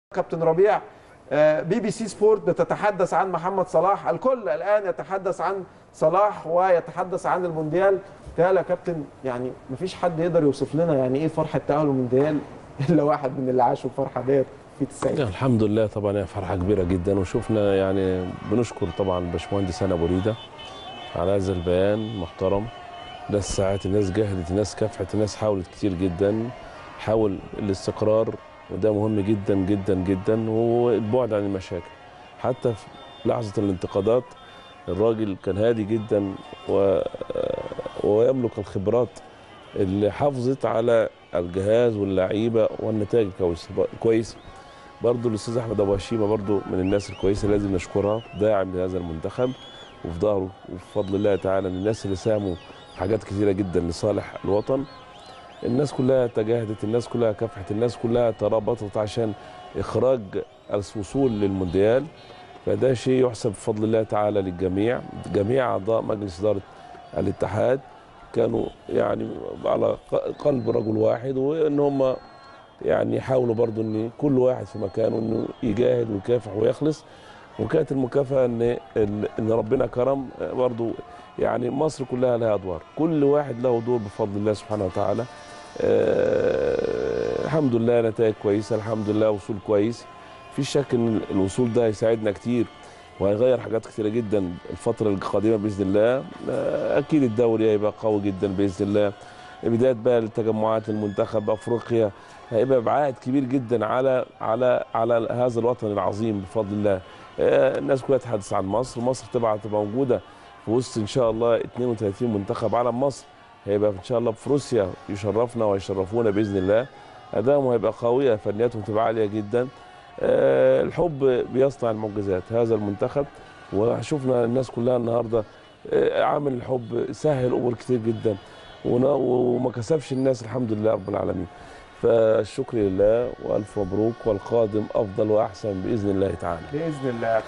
كابتن ربيع آه، بي بي سي سبورت بتتحدث عن محمد صلاح الكل الان يتحدث عن صلاح ويتحدث عن المونديال تعالى يا كابتن يعني مفيش حد يقدر يوصف لنا يعني ايه فرحه تاهل المونديال الا واحد من اللي عاشوا الفرحه ديت في 90 الحمد لله طبعا هي فرحه كبيره جدا وشفنا يعني بنشكر طبعا الباشمهندس هنا ابو ريده على هذا البيان المحترم ناس ساعات الناس جهدت الناس كافحت الناس حاولت كتير جدا حاول الاستقرار وده مهم جدا جدا جدا والبعد عن المشاكل حتى في لحظه الانتقادات الراجل كان هادي جدا و... ويملك الخبرات اللي حافظت على الجهاز واللعيبه والنتائج كويسه كويسه برضه الاستاذ احمد ابو هشيمه برضه من الناس الكويسه لازم نشكرها داعم لهذا المنتخب وفي ظهره وبفضل الله تعالى من الناس اللي ساهموا في حاجات كثيره جدا لصالح الوطن الناس كلها تجاهدت الناس كلها كافحت الناس كلها ترابطت عشان اخراج الوصول للمونديال فده شيء يحسب بفضل الله تعالى للجميع جميع اعضاء مجلس اداره الاتحاد كانوا يعني على قلب رجل واحد وان هم يعني يحاولوا برضو ان كل واحد في مكانه انه يجاهد ويكافح ويخلص وكانت المكافاه ان ان ربنا كرم برضو يعني مصر كلها لها ادوار كل واحد له دور بفضل الله سبحانه وتعالى أه الحمد لله نتائج كويسه الحمد لله وصول كويس في شك ان الوصول ده هيساعدنا كتير وهيغير حاجات كتيره جدا الفتره القادمه باذن الله أه اكيد الدوري هيبقى قوي جدا باذن الله بدايه بقى التجمعات المنتخب افريقيا هيبقى بعائد كبير جدا على على على هذا الوطن العظيم بفضل الله أه الناس كلها تحدث عن مصر مصر تبقى موجوده في وسط ان شاء الله 32 منتخب علم مصر هيبقى ان شاء الله في روسيا يشرفنا ويشرفونا باذن الله ادائهم هيبقى قويه فنياتهم تبقى عاليه جدا أه الحب بيصنع المعجزات هذا المنتخب وشفنا الناس كلها النهارده أه عامل الحب سهل امور كتير جدا وما كسبش الناس الحمد لله رب العالمين فالشكر لله والف مبروك والقادم افضل واحسن باذن الله تعالى باذن الله